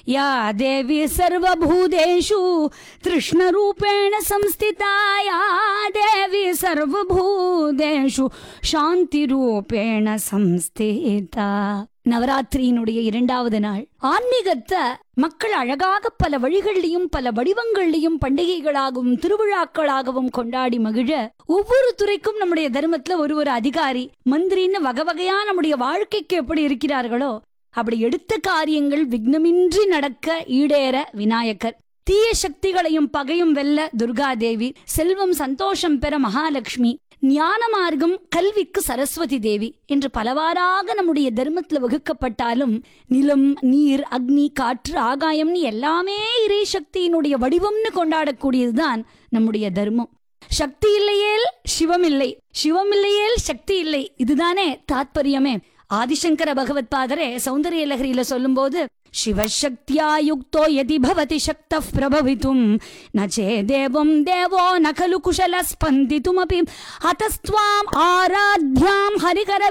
या देवी सर्वभूतेषु तृष्णरूपेण संस्थिता या देवी सर्वभूतेषु சாந்திரூபேண சம்ஸ்திதா நவராத்திரியினுடைய இரண்டாவது நாள் ஆன்மீகத்தை மக்கள் அழகாக பல வழிகள்லையும் பல வடிவங்கள்லையும் பண்டிகைகளாகவும் திருவிழாக்களாகவும் கொண்டாடி மகிழ ஒவ்வொரு துறைக்கும் நம்முடைய தர்மத்துல ஒரு ஒரு அதிகாரி மந்திரின்னு வகை வகையா நம்முடைய வாழ்க்கைக்கு எப்படி இருக்கிறார்களோ அப்படி எடுத்த காரியங்கள் விக்னமின்றி நடக்க ஈடேற விநாயகர் தீய சக்திகளையும் பகையும் வெல்ல துர்காதேவி செல்வம் சந்தோஷம் பெற மகாலட்சுமி ஞான மார்க்கம் கல்விக்கு சரஸ்வதி தேவி என்று பலவாறாக நம்முடைய தர்மத்துல வகுக்கப்பட்டாலும் நிலம் நீர் அக்னி காற்று ஆகாயம்னு எல்லாமே இறை சக்தியினுடைய வடிவம்னு கொண்டாடக்கூடியதுதான் நம்முடைய தர்மம் சக்தி இல்லையேல் சிவம் இல்லை சிவம் இல்லையேல் சக்தி இல்லை இதுதானே தாத்பரியமே ஆதிசங்கர பகவத் பாதரே சௌந்தரிய லகரியில சொல்லும்போது சிவசக்தியா யுக்தோ யதி பவதி சக்த பிரபவித்தும் ந சேதேவம் தேவோ ந கலு குஷல ஸ்பந்தித்துமபி அத்தஸ்துவாம் ஆராத்யாம் ஹரிகர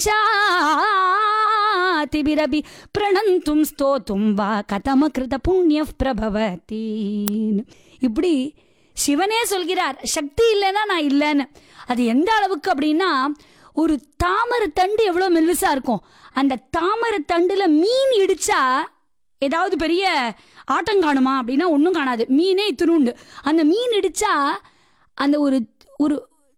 விரிஞ்சாதிபிரபி பிரணந்தும் ஸ்தோத்தும் வா கதம கிருத புண்ணிய பிரபவதி இப்படி சிவனே சொல்கிறார் சக்தி இல்லைன்னா நான் இல்லைன்னு அது எந்த அளவுக்கு அப்படின்னா ஒரு தாமரை தண்டு எவ்வளோ மெல்லிசா இருக்கும் அந்த தாமரை தண்டுல மீன் இடிச்சா ஏதாவது பெரிய ஆட்டம் காணுமா அப்படின்னா ஒன்றும் காணாது மீனே இத்தினுண்டு அந்த மீன் இடிச்சா அந்த ஒரு ஒரு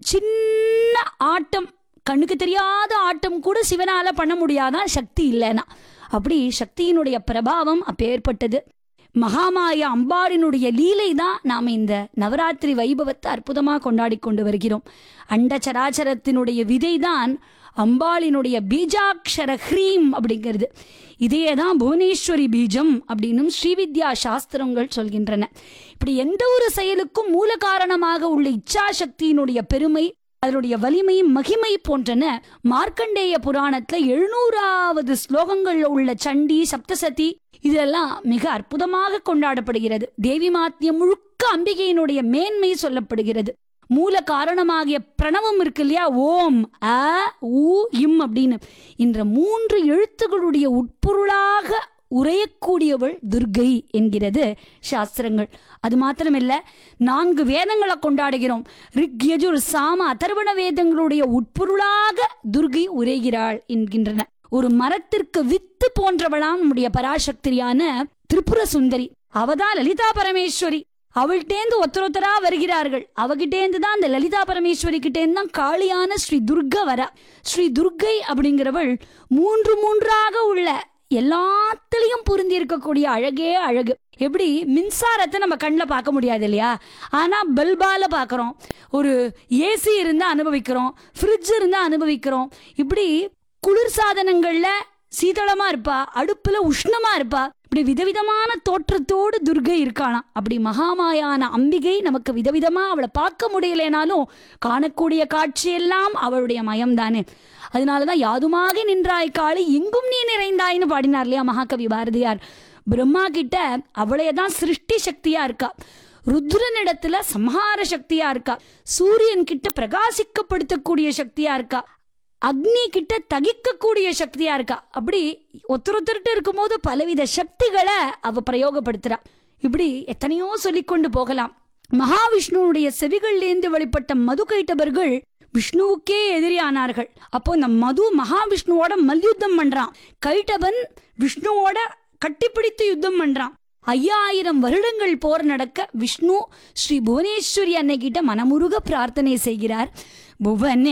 சின்ன ஆட்டம் கண்ணுக்கு தெரியாத ஆட்டம் கூட சிவனால பண்ண முடியாதான் சக்தி இல்லைன்னா அப்படி சக்தியினுடைய பிரபாவம் அப்பேற்பட்டது மகாமாய அம்பாளினுடைய லீலை தான் நாம இந்த நவராத்திரி வைபவத்தை அற்புதமா கொண்டாடி கொண்டு வருகிறோம் அண்ட சராச்சரத்தினுடைய விதை தான் அம்பாளினுடைய பீஜாட்சர ஹ்ரீம் அப்படிங்கிறது இதே தான் புவனேஸ்வரி பீஜம் அப்படின்னும் ஸ்ரீவித்யா சாஸ்திரங்கள் சொல்கின்றன இப்படி எந்த ஒரு செயலுக்கும் மூல காரணமாக உள்ள இச்சாசக்தியினுடைய பெருமை அதனுடைய வலிமை மகிமை போன்றன மார்க்கண்டேய புராணத்துல எழுநூறாவது ஸ்லோகங்கள்ல உள்ள சண்டி சப்தசதி இதெல்லாம் மிக அற்புதமாக கொண்டாடப்படுகிறது தேவி மாத்தியம் முழுக்க அம்பிகையினுடைய மேன்மை சொல்லப்படுகிறது மூல காரணமாகிய பிரணவம் இருக்கு இல்லையா ஓம் அ உ இம் அப்படின்னு இந்த மூன்று எழுத்துகளுடைய உட்பொருளாக உரையக்கூடியவள் துர்கை என்கிறது சாஸ்திரங்கள் அது மாத்திரமில்ல நான்கு வேதங்களை கொண்டாடுகிறோம் ரிக் யஜுர் சாம அதர்வண வேதங்களுடைய உட்பொருளாக துர்கை உரைகிறாள் என்கின்றன ஒரு மரத்திற்கு வித்து போன்றவளாம் நம்முடைய பராசக்தியான திரிபுர சுந்தரி அவதான் லலிதா பரமேஸ்வரி அவள்கிட்டேந்து ஒருத்தர் ஒருத்தரா வருகிறார்கள் அவகிட்டேந்து தான் அந்த லலிதா பரமேஸ்வரி கிட்டேந்து தான் காளியான ஸ்ரீ துர்கா வரா ஸ்ரீ துர்கை அப்படிங்கிறவள் மூன்று மூன்றாக உள்ள எல்லாத்துலயும் பொருந்தி இருக்கக்கூடிய அழகே அழகு எப்படி மின்சாரத்தை நம்ம கண்ணில் பார்க்க முடியாது இல்லையா ஆனா பல்பால பார்க்குறோம் ஒரு ஏசி இருந்தா அனுபவிக்கிறோம் ஃப்ரிட்ஜ் இருந்தா அனுபவிக்கிறோம் இப்படி குளிர் சாதனங்கள்ல சீதளமா இருப்பா அடுப்புல உஷ்ணமா இருப்பா இப்படி விதவிதமான தோற்றத்தோடு துர்கை இருக்காளாம் அப்படி மகாமாயான அம்பிகை நமக்கு விதவிதமா அவளை பார்க்க முடியலைனாலும் காணக்கூடிய காட்சியெல்லாம் அவளுடைய மயம் தானே அதனாலதான் யாதுமாக நின்றாய் காளி எங்கும் நீ நிறைந்தாய்னு பாடினார் இல்லையா மகாகவி பாரதியார் பிரம்மா கிட்ட அவளையே தான் சிருஷ்டி சக்தியா இருக்கா ருத்ரனிடத்துல சம்ஹார சக்தியா இருக்கா சூரியன் கிட்ட பிரகாசிக்கப்படுத்தக்கூடிய சக்தியா இருக்கா அக்னி கிட்ட தகிக்கக்கூடிய சக்தியா இருக்கா அப்படி ஒருத்தர் ஒருத்தர்கிட்ட இருக்கும்போது பலவித சக்திகளை அவ பிரயோகப்படுத்துறா இப்படி எத்தனையோ சொல்லிக்கொண்டு போகலாம் மகாவிஷ்ணுவுடைய செவிகள்லேந்து வெளிப்பட்ட மது கைட்டவர்கள் விஷ்ணுவுக்கே எதிரியானார்கள் அப்போ இந்த மது மகாவிஷ்ணுவோட மல்யுத்தம் பண்றான் கைட்டவன் விஷ்ணுவோட கட்டிப்பிடித்து யுத்தம் பண்றான் ஐயாயிரம் வருடங்கள் போர் நடக்க விஷ்ணு ஸ்ரீ புவனேஸ்வரி அன்னை கிட்ட மனமுருக பிரார்த்தனை செய்கிறார் புவனே